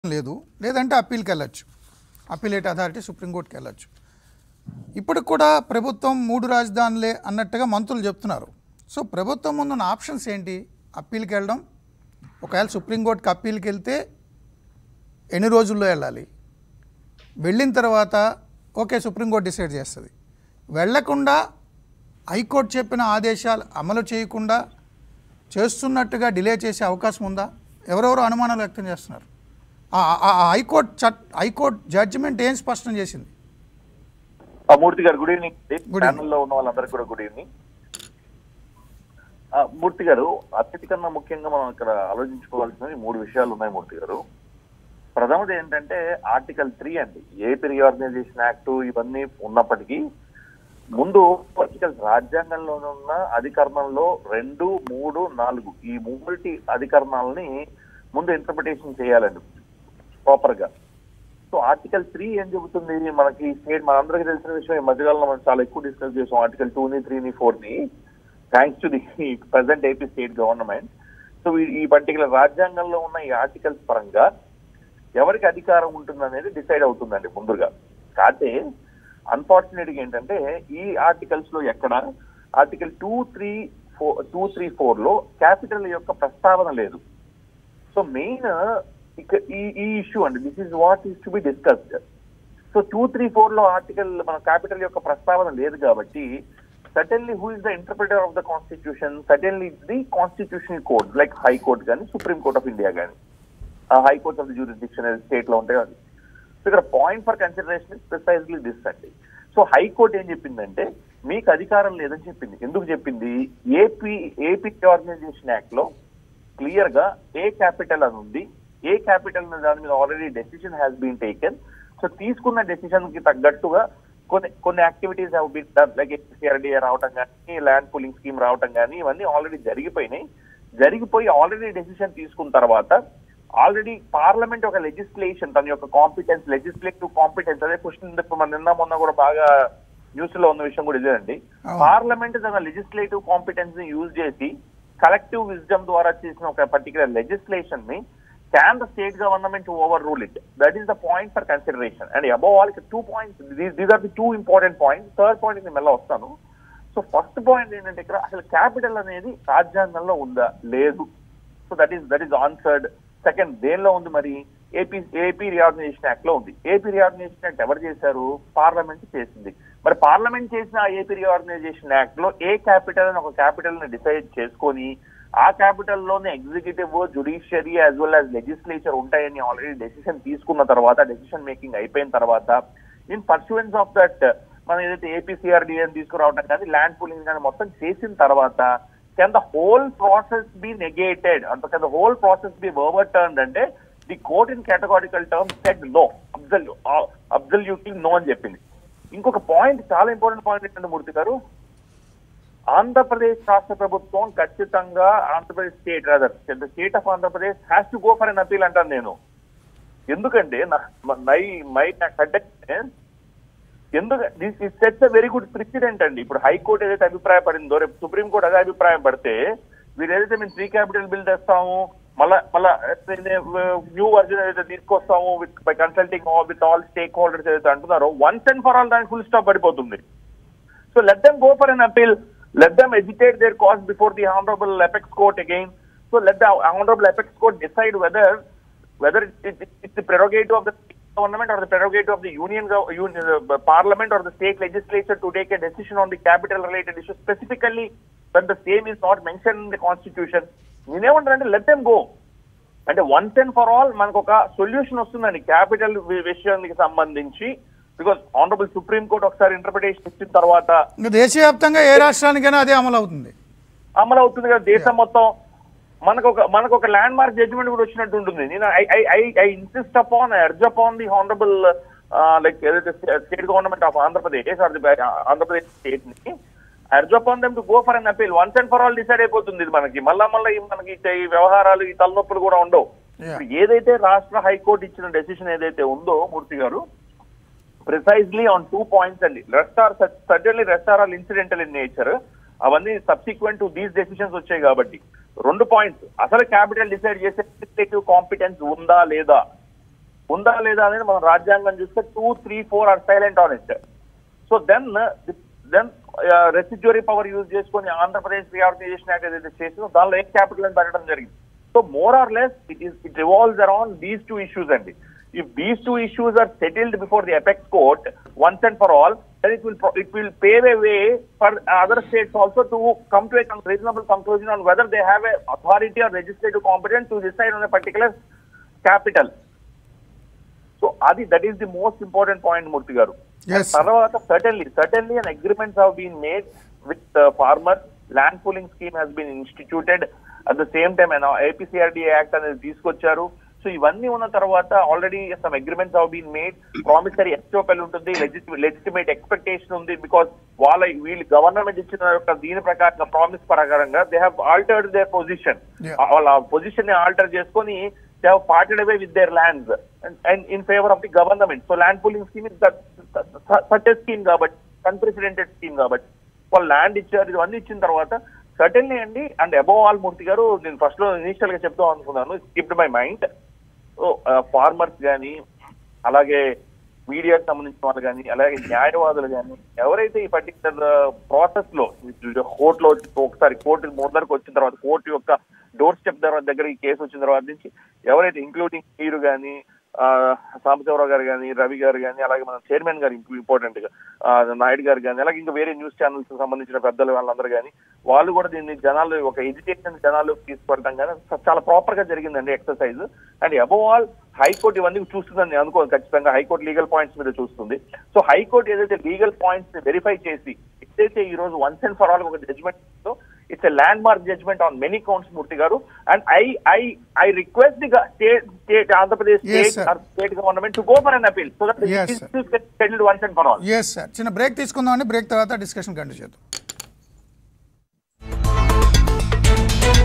లేదు లేదంటే అప్పీల్కి వెళ్ళచ్చు అప్పీలేట్ అథారిటీ సుప్రీంకోర్టుకి వెళ్ళచ్చు ఇప్పటికి కూడా ప్రభుత్వం మూడు రాజధానులే అన్నట్టుగా మంత్రులు చెప్తున్నారు సో ప్రభుత్వం ముందున్న ఆప్షన్స్ ఏంటి అప్పీల్కి వెళ్ళడం ఒకవేళ సుప్రీంకోర్టుకి అప్పీల్కి వెళ్తే ఎన్ని రోజుల్లో వెళ్ళాలి వెళ్ళిన తర్వాత ఓకే సుప్రీంకోర్టు డిసైడ్ చేస్తుంది వెళ్ళకుండా హైకోర్టు చెప్పిన ఆదేశాలు అమలు చేయకుండా చేస్తున్నట్టుగా డిలే చేసే అవకాశం ఉందా ఎవరెవరో అనుమానాలు వ్యక్తం చేస్తున్నారు ఆ- ఆ- ఆ హైకోర్టు చట్ హైకోర్టు జడ్జిమెంట్ ఏం స్పష్టం చేసింది ఆ, మూర్తి గారు గుడ్ ఈవినింగ్ Good ప్యానల్ లో ఉన్న వాళ్ళందరికీ కూడా గుడ్ ఈవినింగ్ ఆ, మూర్తి గారు అత్యధికంగా ముఖ్యంగా మనం ఇక్కడ ఆలోచించుకోవాల్సినవి మూడు విషయాలు ఉన్నాయి మూర్తి గారు ప్రథమది ఏంటంటే ఆర్టికల్ త్రీ అండి ఏపీ రీఆర్గనైజేషన్ యాక్ట్ ఇవన్నీ ఉన్నప్పటికీ ముందు ఆర్టికల్ రాజ్యాంగంలో ఉన్న అధికరణంలో రెండు మూడు నాలుగు ఈ మూడిటి అధికరణాలని ముందు ఇంటర్ప్రిటేషన్ చేయాలండి ప్రాపర్ గా సో ఆర్టికల్ త్రీ ఏం చెబుతుంది మనకి స్టేట్ మనందరికీ తెలిసిన విషయం ఈ మధ్యకాలంలో మనం చాలా ఎక్కువ డిస్కస్ చేసాం ఆర్టికల్ టూ ని త్రీ ని ఫోర్ ని thanks to the present AP state government so ఈ- ఈ పర్టికులర్ రాజ్యాంగంలో ఉన్న ఈ ఆర్టికల్స్ పరంగా ఎవరికి అధికారం ఉంటుంది అనేది డిసైడ్ అవుతుందండి ముందుగా కాకపోతే అన్ఫార్చునేట్ గా ఏంటంటే ఈ ఆర్టికల్స్ లో ఎక్కడ article two three four two three four లో క్యాపిటల్ యొక్క ప్రస్తావన లేదు సో మెయిన్ ఇక ఈ ఈ ఇష్యూ అండి this is what is to be discussed so two three four లో ఆర్టికల్ మన క్యాపిటల్ యొక్క ప్రస్తావన లేదు కాబట్టి certainly who is the interpreter of the constitution certainly the constitutional code like high court కానీ సుప్రీం కోర్ట్ ఆఫ్ ఇండియా కానీ high court of the jurisdiction state లో ఉంటాయి అది సో ఇక్కడ point for consideration precisely this అండి సో హైకోర్టు ఏం చెప్పిందంటే మీకు అధికారం లేదని చెప్పింది ఎందుకు చెప్పింది ఏపీ ఏపీ ఆర్గనైజేషన్ యాక్ట్ లో క్లియర్ గా ఏ క్యాపిటల్ అని ఉంది ఏ క్యాపిటల్ అనే దాని మీద already decision has been taken so తీసుకున్న డెసిషన్ కి తగ్గట్టుగా కొన్ని కొన్ని activities have been done like CRDA రావటం కానీ ల్యాండ్ పూలింగ్ స్కీమ్ రావటం కానీ ఇవన్నీ ఆల్రెడీ జరిగిపోయినాయి జరిగిపోయి ఆల్రెడీ డెసిషన్ తీసుకున్న తర్వాత ఆల్రెడీ పార్లమెంట్ ఒక లెజిస్లేషన్ తన యొక్క కాంపిటెన్స్ లెజిస్లేటివ్ కాంపిటెన్స్ అదే క్వశ్చన్ మన నిన్న మొన్న కూడా బాగా న్యూస్ లో ఉన్న విషయం కూడా ఇదేనండి అవును. పార్లమెంట్ తన లెజిస్లేటివ్ కాంపిటెన్స్ ని యూజ్ చేసి కలెక్టివ్ విజ్డమ్ ద్వారా చేసిన ఒక పర్టికులర్ లెజిస్లేషన్ ని can the state government overrule it that is the point for consideration and above all two points these are the two important points third point నేను మళ్ళీ వస్తాను so first point ఏంటంటే ఇక్కడ అసలు capital అనేది రాజ్యాంగంలో ఉందా లేదు so that is that is answered second దేనిలో ఉంది మరి ఏపీ ఏపీ రిఆర్గనైజేషన్ యాక్ట్ లో ఉంది ఏపీ రిఆర్గనైజేషన్ యాక్ట్ ఎవరు చేశారు పార్లమెంట్ చేసింది మరి పార్లమెంట్ చేసిన ఆ ఏపీ రిఆర్గనైజేషన్ యాక్ట్ లో ఏ క్యాపిటల్ అని ఒక క్యాపిటల్ ని డిసైడ్ చేసుకొని ఆ క్యాపిటల్ లోనే executive judiciary as well as legislature ఉంటాయని ఆల్రెడీ డెసిషన్ తీసుకున్న తర్వాత డెసిషన్ మేకింగ్ అయిపోయిన తర్వాత ఇన్ పర్సూయన్స్ ఆఫ్ దట్ మనం ఏదైతే ఏపీసీఆర్డీఏ తీసుకురావడం కానీ ల్యాండ్ పూలింగ్ కానీ మొత్తం చేసిన తర్వాత can the whole process be negated అంటే can the whole process be overturn అంటే the court in categorical term said no absolute absolutely no అని చెప్పింది ఇంకొక పాయింట్ చాలా ఇంపార్టెంట్ పాయింట్ ఏంటంటే మూర్తి గారు ఆంధ్రప్రదేశ్ రాష్ట్ర ప్రభుత్వం ఖచ్చితంగా Andhra Pradesh state rather the state of Andhra Pradesh has to go for an appeal అంటాను నేను ఎందుకంటే నా- మై మై కండక్ట్ ఎందుకు this is sets very good president అండి ఇప్పుడు హైకోర్టు ఏదైతే అభిప్రాయపడిందో రేపు సుప్రీం కోర్టు అదే అభిప్రాయం పడితే వీరు ఏదైతే మేము త్రీ క్యాపిటల్ బిల్ తెస్తాము మళ్ళా మళ్ళా న్యూ వర్జన్ ఏదైతే తీసుకొస్తాము with by consulting with all stakeholders ఏదైతే అంటున్నారో వన్స్ అండ్ ఫర్ ఆల్ దానికి ఫుల్ స్టాప్ పడిపోతుంది so let them go for an appeal. Let them agitate their cause before the Honorable Apex Court again. So let the Honorable Apex Court decide whether whether it, it, it's the prerogative of the government or the prerogative of the union, gov- union uh, parliament or the state legislature to take a decision on the capital related issue specifically when the same is not mentioned in the constitution. నేనేమంటానంటే let them go అంటే once and for all మనకు ఒక solution వస్తుందండి capital విషయానికి సంబంధించి because honourable supreme court ఒకసారి interpretation ఇచ్చిన తర్వాత ఇంకా దేశవ్యాప్తంగా ఏ రాష్ట్రానికైనా అదే అమలు అవుతుంది అమలు అవుతుంది కదా దేశం మొత్తం మనకు ఒక మనకు ఒక ల్యాండ్ మార్క్ జడ్జిమెంట్ కూడా వచ్చినట్టు ఉంటుంది నేను I I I I insist upon urge upon the honourable like ఏదైతే state government of Andhra Pradesh are the Andhra Pradesh state ని urge upon them to go for an appeal once and for all decide అయిపోతుంది ఇది మనకి మళ్ళా మళ్ళీ ఈ మనకి ఈ వ్యవహారాలు ఈ తలనొప్పులు కూడా ఉండవు Yeah. ఇప్పుడు ఏదైతే రాష్ట్ర హైకోర్టు ఇచ్చిన డెసిషన్ ఏదైతే ఉందో మూర్తి గారు ప్రిసైజ్లీ ఆన్ టూ పాయింట్స్ అండి rest are certainly rest are all incidental in nature అవన్నీ సబ్సిక్వెంట్ టు దీస్ డెసిషన్స్ వచ్చాయి కాబట్టి రెండు పాయింట్స్ అసలు క్యాపిటల్ డిసైడ్ చేసే లెజిస్లేటివ్ కాంపిటెన్స్ ఉందా లేదా ఉందా లేదా అనేది మనం రాజ్యాంగం చూస్తే two three four are silent on it so then then residuary power use చేసుకొని ఆంధ్రప్రదేశ్ రీఆర్గనైజేషన్ యాక్ట్ ఏదైతే చేసిందో దానిలో ఏ క్యాపిటల్ అని పెట్టడం జరిగింది so more or less it is it revolves around these two issues అండి if these two issues are settled before the apex court once and for all then it will pro- it will pave a way for other states also to come to a con- reasonable conclusion on whether they have a authority or legislative competence to decide on a particular capital. So అది that is the most important point Murthy గారు Yes, sir. తర్వాత certainly certainly an agreements have been made with farmer land pooling scheme has been instituted at the same time APCRDA act అనేది తీసుకొచ్చారు so ఇవన్నీ ఉన్న తర్వాత already some agreements have been made promissory estoppel ఉంటుంది legitimate expectation ఉంది because వాళ్ళ వీళ్ళు government ఇచ్చిన యొక్క దీని ప్రకారంగా ప్రామిస్ ప్రకారంగా they have altered their position Yeah. వాళ్ళ పొజిషన్ ని ఆల్టర్ చేసుకొని they have parted away with their lands and in favour of the government so land pooling scheme is such scheme కాబట్టి అన్ప్రెసిడెంటెడ్ స్కీమ్ కాబట్టి వాళ్ళు land ఇచ్చారు ఇవన్నీ ఇచ్చిన తర్వాత సర్టన్లీ అండి అండ్ అబౌవ్ ఆల్ మూర్తి గారు నేను ఫస్ట్ లో ఇనిషియల్ గా చెప్తాం అనుకున్నాను skipped my mind so farmers కానీ అలాగే మీడియాకి సంబంధించిన వాళ్ళు కానీ అలాగే న్యాయవాదులు కానీ ఎవరైతే ఈ పర్టికులర్ ప్రాసెస్ లో కోర్టులో ఒకసారి కోర్టు ముందరకు వచ్చిన తర్వాత కోర్టు యొక్క డోర్ స్టెప్ తర్వాత దగ్గర ఈ కేసు వచ్చిన తర్వాత నుంచి ఎవరైతే ఇంక్లూడింగ్ మీరు కానీ సాంబశివరావు గారు కానీ రవి గారు కానీ అలాగే మన చైర్మన్ గారు ఇంపార్టెంట్ గా ఆ, నాయుడు గారు కానీ అలాగే ఇంకా వేరే న్యూస్ ఛానల్స్ సంబంధించిన పెద్దలు వాళ్ళందరూ కానీ వాళ్ళు కూడా దీన్ని జనాలు ఒక ఎడ్యుకేషన్ జనాలు తీసుకువడటం కానీ చాలా ప్రాపర్ గా జరిగిందండి exercise and above all high court ఇవన్నీ చూస్తుందని నేను అనుకోను ఖచ్చితంగా హైకోర్టు లీగల్ పాయింట్స్ మీద చూస్తుంది సో హైకోర్టు ఏదైతే లీగల్ పాయింట్స్ వెరిఫై చేసి ఏదైతే ఈ రోజు వన్స్ అండ్ ఫర్ ఆల్ ఒక judgement it's a landmark judgement on many counts Murthy గారు and I I I request the state state Andhra Pradesh Yes, state sir. State government to go for an appeal so that Yes, sir. Settled once and for all yes sir చిన్న break తీసుకుందామండి break తర్వాత discussion continue చేద్దాం